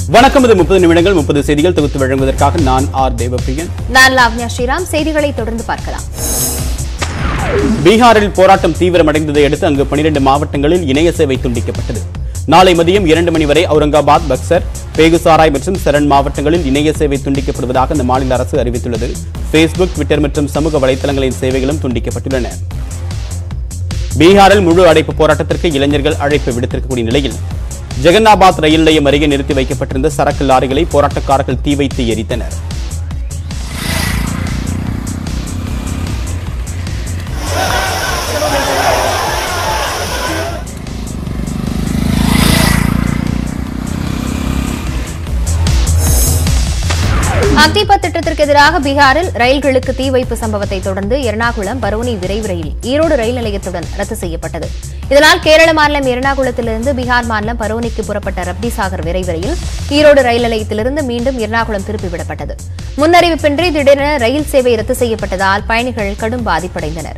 வணக்கம் இது முப்பது நிமிடங்கள் முப்பது செய்திகள் தொகுத்து வழங்குவதற்காக நான் ஆர் தேவப்பிரியன் நான் லாவண்யா ஸ்ரீராம் செய்திகளை தொடர்ந்து பார்க்கலாம் பீகாரில் போராட்டம் தீவிரமடைந்ததை அடுத்து அங்கு 12 மாவட்டங்களில் இணைய சேவை துண்டிக்கப்பட்டது நாளை மதியம் இரண்டு மணி வரை அவுரங்காபாத் பக்சர் பேகுசாராய் மற்றும் சரண் மாவட்டங்களில் இணைய சேவை துண்டிக்கப்படுவதாக அந்த மாநில அரசு அறிவித்துள்ளது ஃபேஸ்புக் ட்விட்டர் மற்றும் சமூக வலைதளங்களின் சேவைகளும் துண்டிக்கப்பட்டுள்ளன பீகாரில் முழு அடைப்பு போராட்டத்திற்கு இளைஞர்கள் அழைப்பு விடுத்திருக்கக்கூடிய நிலையில் ஜெகன்னாபாத் ரயில் நிலையம் அருகே நிறுத்தி வைக்கப்பட்டிருந்த சரக்கு லாரிகளை போராட்டக்காரர்கள் தீ வைத்து எரித்தனர் அக்னிபத் திட்டத்திற்கு எதிராக பீகாரில் ரயில்களுக்கு தீ வைப்பு சம்பவத்தை தொடர்ந்து எர்ணாகுளம் பரோனி விரைவு ரயில் ஈரோடு ரயில் நிலையத்துடன் ரத்து செய்யப்பட்டது இதனால் கேரள மாநிலம் எர்ணாகுளத்திலிருந்து பீகார் மாநிலம் பரோனிக்கு புறப்பட்ட ரப்டி சாகர் விரைவு ரயில் ஈரோடு ரயில் நிலையத்திலிருந்து மீண்டும் எர்ணாகுளம் திருப்பிவிடப்பட்டது முன்னறிவிப்பின்றி திடீரென ரயில் சேவை ரத்து செய்யப்பட்டதால் பயணிகள் கடும் பாதிப்படைந்தனர்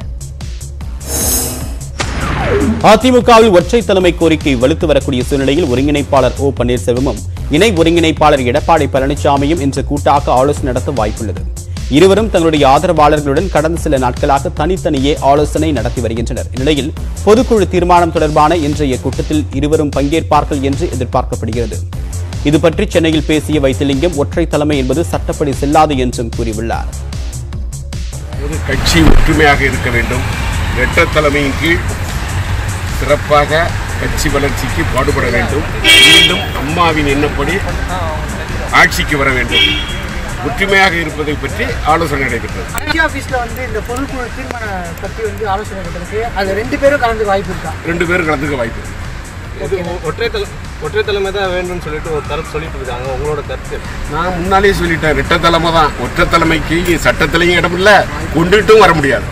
அதிமுகவில் ஒற்றை தலைமை கோரிக்கை வலுத்து வரக்கூடிய சூழ்நிலையில் ஒருங்கிணைப்பாளர் ஓ பன்னீர்செல்வமும் இணை ஒருங்கிணைப்பாளர் எடப்பாடி பழனிசாமியும் இன்று கூட்டாக ஆலோசனை நடத்த வாய்ப்புள்ளது இருவரும் தங்களுடைய ஆதரவாளர்களுடன் கடந்த சில நாட்களாக தனித்தனியே ஆலோசனை நடத்தி வருகின்றனர் இந்நிலையில் பொதுக்குழு தீர்மானம் தொடர்பான இன்றைய கூட்டத்தில் இருவரும் பங்கேற்பார்கள் என்று எதிர்பார்க்கப்படுகிறது இது பற்றி சென்னையில் பேசிய வைத்திலிங்கம் ஒற்றை தலைமை என்பது சட்டப்படி செல்லாது என்றும் கூறியுள்ளார் ஒரு கட்சி ஒற்றுமையாக இருக்க வேண்டும் இரட்ட தலைமையின் கீழ் சிறப்பாக கட்சி வளர்ச்சிக்கு பாடுபட வேண்டும் மீண்டும் அம்மாவின் எண்ணப்படி ஆட்சிக்கு வர வேண்டும் ஒற்றுமையாக இருப்பதை பற்றி ஆலோசனை நடைபெற்றது கட்சி ஆஃபீஸில் வந்து இந்த பொதுக்குழு தீர்மான பற்றி வந்து ஆலோசனை நடந்திருக்கு அது ரெண்டு பேரும் கலந்து வாய்ப்பு இருக்கா ரெண்டு பேரும் கலந்துக்க வாய்ப்பு இருக்கு. இது ஒ- ஒற்றை தலை ஒற்றை தலைமை தான் வேணும்னு சொல்லிட்டு ஒரு தரப்பு சொல்லிட்டு இருக்காங்க உங்களோட கருத்து நான் முன்னாலே சொல்லிட்டேன் இரட்ட தலைமை தான் ஒற்றை தலைமைக்கு சட்டத்திலையும் இடமில்ல கொண்டுட்டும் வர முடியாது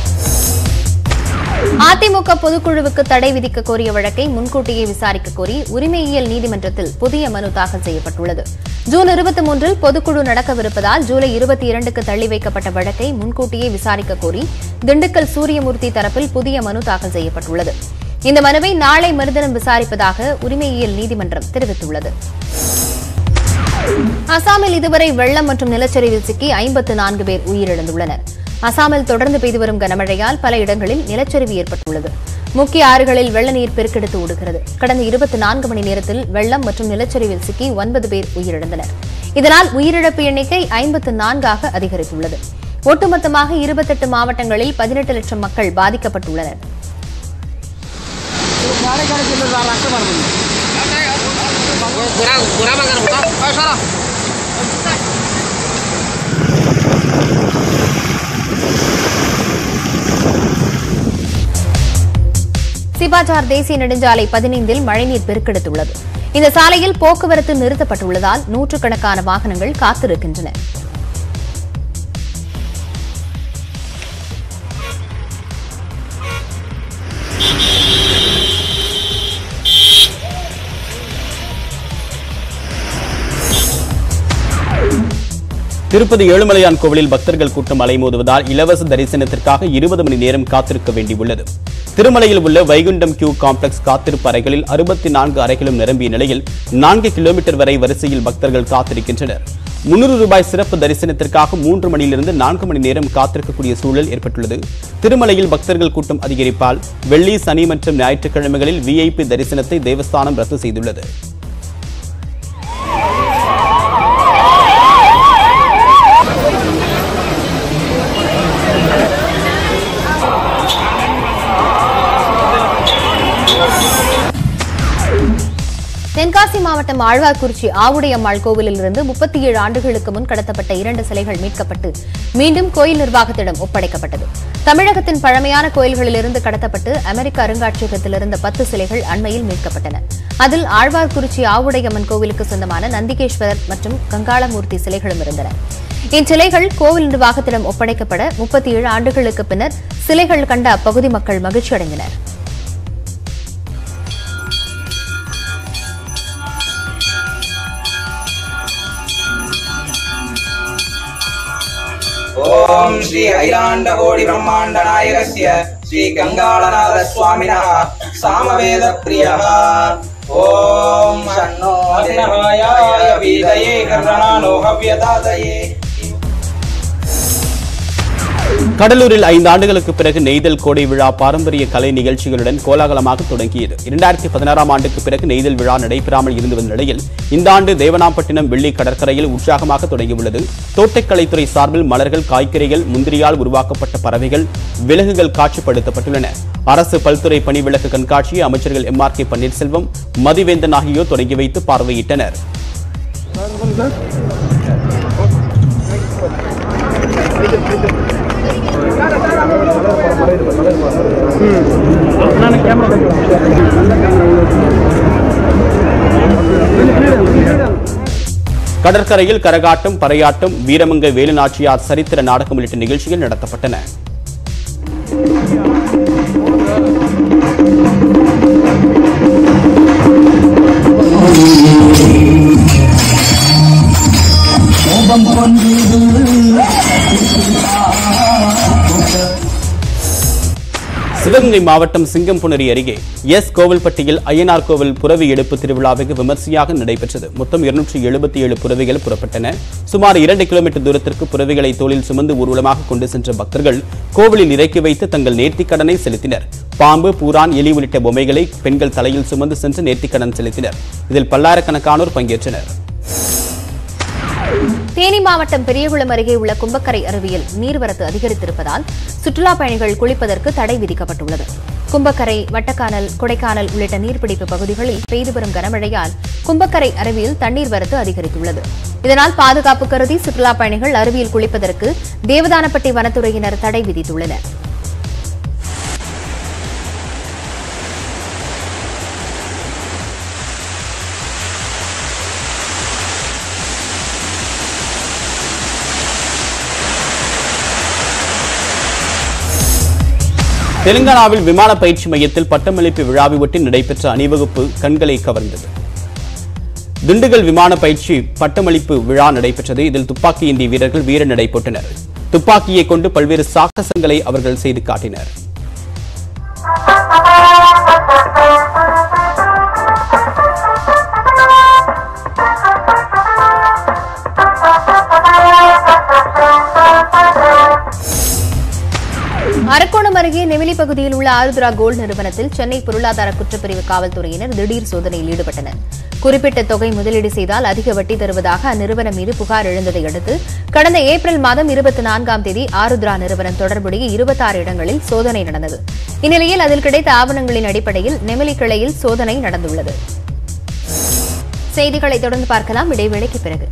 அதிமுக பொதுக்குழுவுக்கு தடை விதிக்க கோரிய வழக்கை முன்கூட்டியே விசாரிக்க கோரி உரிமையியல் நீதிமன்றத்தில் புதிய மனு தாக்கல் செய்யப்பட்டுள்ளது ஜூன் இருபத்தி மூன்றில் பொதுக்குழு நடக்கவிருப்பதால் ஜூலை இருபத்தி இரண்டுக்கு தள்ளி வைக்கப்பட்ட வழக்கை முன்கூட்டியே விசாரிக்க கோரி திண்டுக்கல் சூரியமூர்த்தி தரப்பில் புதிய மனு தாக்கல் செய்யப்பட்டுள்ளது இந்த மனுவை நாளை மறுதினம் விசாரிப்பதாக உரிமையியல் நீதிமன்றம் தெரிவித்துள்ளது அசாமில் இதுவரை வெள்ளம் மற்றும் நிலச்சரிவில் சிக்கி ஐம்பத்து நான்கு பேர் உயிரிழந்துள்ளனர் அசாமில் தொடர்ந்து பெய்து வரும் கனமழையால் பல இடங்களில் நிலச்சரிவு ஏற்பட்டுள்ளது முக்கிய ஆறுகளில் வெள்ள நீர் பெருக்கெடுத்து ஓடுகிறது கடந்த இருபத்தி நான்கு மணி நேரத்தில் வெள்ளம் மற்றும் நிலச்சரிவில் சிக்கி ஒன்பது பேர் உயிரிழந்தனர் இதனால் உயிரிழப்பு எண்ணிக்கை ஐம்பத்து நான்காக அதிகரித்துள்ளது ஒட்டுமொத்தமாக இருபத்தெட்டு மாவட்டங்களில் பதினெட்டு லட்சம் மக்கள் பாதிக்கப்பட்டுள்ளனர் சிபாஜார் தேசிய நெடுஞ்சாலை பதினைந்தில் மழைநீர் பெருக்கெடுத்துள்ளது இந்த சாலையில் போக்குவரத்து நிறுத்தப்பட்டுள்ளதால் நூற்றுக்கணக்கான வாகனங்கள் காத்திருக்கின்றன திருப்பதி ஏழுமலையான் கோவிலில் பக்தர்கள் கூட்டம் அலைமோதுவதால் இலவச தரிசனத்திற்காக இருபது மணி நேரம் காத்திருக்க வேண்டியுள்ளது திருமலையில் உள்ள வைகுண்டம் கியூ காம்ப்ளெக்ஸ் காத்திருப்பு அறைகளில் அறுபத்தி நான்கு அறைகளும் நிரம்பிய நிலையில் நான்கு கிலோமீட்டர் வரை வரிசையில் பக்தர்கள் காத்திருக்கின்றனர் முன்னூறு ரூபாய் சிறப்பு தரிசனத்திற்காக மூன்று மணியிலிருந்து நான்கு மணி நேரம் காத்திருக்கக்கூடிய சூழல் ஏற்பட்டுள்ளது திருமலையில் பக்தர்கள் கூட்டம் அதிகரிப்பால் வெள்ளி சனி மற்றும் ஞாயிற்றுக்கிழமைகளில் விஐபி தரிசனத்தை தேவஸ்தானம் ரத்து செய்துள்ளது தென்காசி மாவட்டம் ஆழ்வார்குறிச்சி ஆவுடையம்மாள் கோவிலில் இருந்து முப்பத்தி ஏழு ஆண்டுகளுக்கு முன் கடத்தப்பட்ட இரண்டு சிலைகள் மீட்கப்பட்டு மீண்டும் கோயில் நிர்வாகத்திடம் ஒப்படைக்கப்பட்டது தமிழகத்தின் பழமையான கோயில்களிலிருந்து கடத்தப்பட்டு அமெரிக்க அருங்காட்சியகத்தில் இருந்த பத்து சிலைகள் அண்மையில் மீட்கப்பட்டன அதில் ஆழ்வார்குறிச்சி ஆவுடையம்மன் கோவிலுக்கு சொந்தமான நந்திகேஸ்வரர் மற்றும் கங்காளமூர்த்தி சிலைகளும் இருந்தன இச்சிலைகள் கோவில் நிர்வாகத்திடம் ஒப்படைக்கப்பட முப்பத்தி ஏழு ஆண்டுகளுக்கு பின்னர் சிலைகள் கண்ட அப்பகுதி மக்கள் மகிழ்ச்சியடைந்தனர் ॐ श्री अखिलाण्डकोटि ब्रह्माण्ड नायकस्य श्री गङ्गाळनाथ स्वामिनः सामवेदप्रियः ॐ शन्नो देवाय வீதயே கர்ணானோ ஹவ்யதாதயே கடலூரில் ஐந்து ஆண்டுகளுக்கு பிறகு நெய்தல் கோடை விழா பாரம்பரிய கலை நிகழ்ச்சிகளுடன் கோலாகலமாக தொடங்கியது இரண்டாயிரத்தி பதினாறாம் ஆண்டுக்கு பிறகு நெய்தல் விழா நடைபெறாமல் இருந்து வந்த நிலையில் இந்த ஆண்டு தேவனாம்பட்டினம் வெள்ளி கடற்கரையில் உற்சாகமாக தொடங்கியுள்ளது தோட்டக்கலைத்துறை சார்பில் மலர்கள் காய்கறிகள் முந்திரியால் உருவாக்கப்பட்ட பறவைகள் விலங்குகள் காட்சிப்படுத்தப்பட்டுள்ளன அரசு பல்துறை பணி விளக்கு கண்காட்சியை அமைச்சர்கள் M R K Panneerselvam Mathiventhan ஆகியோர் தொடங்கி வைத்து பார்வையிட்டனர் கடற்கரையில் கரகாட்டம் பறையாட்டம் வீரமங்க வேலுநாச்சியார் சரித்திர நாடகம் உள்ளிட்ட நிகழ்ச்சிகள் நடத்தப்பட்டன சிவகங்கை மாவட்டம் சிங்கம்புணரி அருகே எஸ் கோவில்பட்டியில் அய்யனார் கோவில் புறவி எடுப்பு திருவிழாவுக்கு விமர்சையாக நடைபெற்றது மொத்தம் இருநூற்றி எழுபத்தி ஏழு புறவிகள் புறப்பட்டன சுமார் இரண்டு கிலோமீட்டர் தூரத்திற்கு புறவிகளை தோளில் சுமந்து ஊர்வலமாக கொண்டு சென்ற பக்தர்கள் கோவிலில் இறக்கி வைத்து தங்கள் நேர்த்திக்கடனை செலுத்தினர் பாம்பு பூரான் எலி உள்ளிட்ட பொம்மைகளை பெண்கள் தலையில் சுமந்து சென்று நேர்த்திக்கடன் செலுத்தினர் இதில் பல்லாயிரக்கணக்கானோர் பங்கேற்றனர் தேனி மாவட்டம் பெரியகுளம் அருகே உள்ள கும்பக்கரை அருவியில் நீர்வரத்து அதிகரித்திருப்பதால் சுற்றுலா பயணிகள் குளிப்பதற்கு தடை விதிக்கப்பட்டுள்ளது கும்பக்கரை வட்டக்கானல் கொடைக்கானல் உள்ளிட்ட நீர்பிடிப்பு பகுதிகளில் பெய்து வரும் கனமழையால் கும்பக்கரை அருவியில் தண்ணீர் வரத்து அதிகரித்துள்ளது இதனால் பாதுகாப்பு கருதி சுற்றுலா பயணிகள் அருவியில் குளிப்பதற்கு தேவதானப்பட்டி வனத்துறையினர் தடை விதித்துள்ளனர் தெலுங்கானாவில் விமான பயிற்சி மையத்தில் பட்டமளிப்பு விழாவை ஒட்டி நடைபெற்ற அணிவகுப்பு கண்களை கவர்ந்தது திண்டுக்கல் விமான பயிற்சி பட்டமளிப்பு விழா நடைபெற்றது இதில் துப்பாக்கி ஏந்திய வீரர்கள் வீர நடை போட்டனர் துப்பாக்கியை கொண்டு பல்வேறு சாகசங்களை அவர்கள் செய்து காட்டினர் அரக்கோணம் அருகே நெமிலி பகுதியில் உள்ள ஆருத்ரா கோல்டு நிறுவனத்தில் சென்னை பொருளாதார குற்றப்பிரிவு காவல்துறையினர் திடீர் சோதனையில் ஈடுபட்டனர் குறிப்பிட்ட தொகை முதலீடு செய்தால் அதிக வட்டி தருவதாக அந்நிறுவனம் மீது புகார் எழுந்ததை அடுத்து கடந்த ஏப்ரல் மாதம் இருபத்தி நான்காம் தேதி ஆருத்ரா நிறுவனம் தொடர்புடைய இருபத்தாறு இடங்களில் சோதனை நடந்தது இந்நிலையில் அதில் கிடைத்த ஆவணங்களின் அடிப்படையில் நெமிலி கிளையில் சோதனை நடந்துள்ளது செய்திகளை தொடர்ந்து பார்க்கலாம் இடைவேளைக்கு பிறகு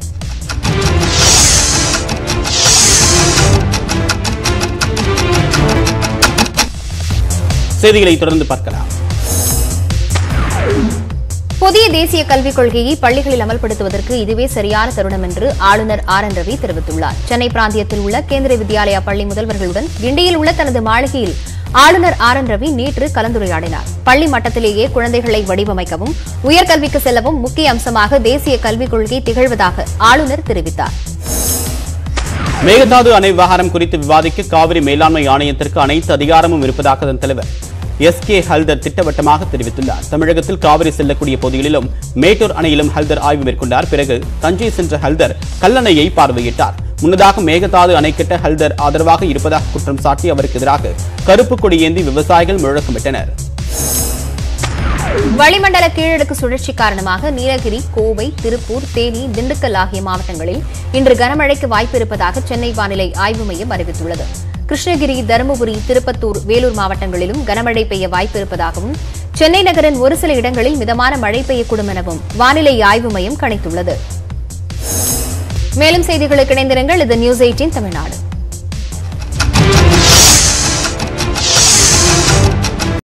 செய்திகளை தொடர்ந்து பார்க்கலாம் புதிய தேசிய கல்விக் கொள்கையை பள்ளிகளில் அமல்படுத்துவதற்கு இதுவே சரியான தருணம் என்று ஆளுநர் ஆர் என் ரவி தெரிவித்துள்ளார் சென்னை பிராந்தியத்தில் உள்ள கேந்திர வித்யாலயா பள்ளி முதல்வர்களுடன் கிண்டியில் உள்ள தனது மாளிகையில் ஆளுநர் ஆர் என் ரவி நேற்று கலந்துரையாடினார் பள்ளி மட்டத்திலேயே குழந்தைகளை வடிவமைக்கவும் உயர்கல்விக்கு செல்லவும் முக்கிய அம்சமாக தேசிய கல்விக் கொள்கை திகழ்வதாக ஆளுநர் தெரிவித்தார் மேகதாது அணை விவகாரம் குறித்து விவாதிக்க காவிரி மேலாண்மை ஆணையத்திற்கு அனைத்து அதிகாரமும் இருப்பதாக அதன் தலைவர் எஸ் கே ஹல்தர் திட்டவட்டமாக தெரிவித்துள்ளார் தமிழகத்தில் காவிரி செல்லக்கூடிய பகுதிகளிலும் மேட்டூர் அணையிலும் ஹல்தர் ஆய்வு மேற்கொண்டார் பிறகு தஞ்சை சென்ற ஹல்தர் கல்லணையை பார்வையிட்டார் முன்னதாக மேகதாது அணை கட்ட ஹல்தர் ஆதரவாக இருப்பதாக குற்றம் சாட்டி அவருக்கு எதிராக கருப்பு கொடி ஏந்தி விவசாயிகள் முழக்கமிட்டனர் வளிமண்டல கீழடுக்கு சுழற்சி காரணமாக நீலகிரி கோவை திருப்பூர் தேனி திண்டுக்கல் ஆகிய மாவட்டங்களில் இன்று கனமழைக்கு வாய்ப்பு இருப்பதாக சென்னை வானிலை ஆய்வு மையம் அறிவித்துள்ளது கிருஷ்ணகிரி தருமபுரி திருப்பத்தூர் வேலூர் மாவட்டங்களிலும் கனமழை பெய்ய வாய்ப்பு இருப்பதாகவும் சென்னை நகரின் ஒரு சில இடங்களில் மிதமான மழை பெய்யக்கூடும் எனவும் வானிலை ஆய்வு மையம் கணித்துள்ளது மேலும் செய்திகளுக்கு இணைந்திருங்கள் இது நியூஸ் எயிட்டீன் தமிழ்நாடு